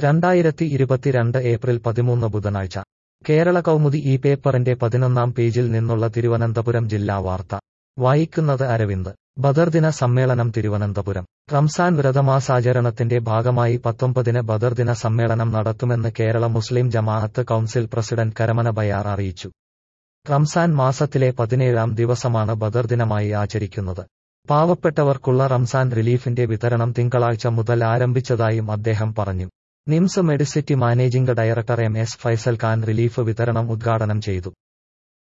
രണ്ടായിരത്തി ഇരുപത്തിരണ്ട് ഏപ്രിൽ പതിമൂന്ന് ബുധനാഴ്ച കേരള കൗമുദി ഈ പേപ്പറിന്റെ പതിനൊന്നാം പേജിൽ നിന്നുള്ള തിരുവനന്തപുരം ജില്ലാ വാർത്ത വായിക്കുന്നത് അരവിന്ദ് ബദർദിന സമ്മേളനം തിരുവനന്തപുരം റംസാൻ വ്രതമാസാചരണത്തിന്റെ ഭാഗമായി പത്തൊമ്പതിന് ബദർദിന സമ്മേളനം നടത്തുമെന്ന് Kerala Muslim Jamaat council president Karamana Bayar അറിയിച്ചു റംസാൻ മാസത്തിലെ പതിനേഴാം ദിവസമാണ് ബദർദിനമായി ആചരിക്കുന്നത് പാവപ്പെട്ടവർക്കുള്ള റംസാൻ റിലീഫിന്റെ വിതരണം തിങ്കളാഴ്ച മുതൽ ആരംഭിച്ചതായും അദ്ദേഹം പറഞ്ഞു NIMS Medicity managing director M S Faisal Khan relief വിതരണം ഉദ്ഘാടനം ചെയ്തു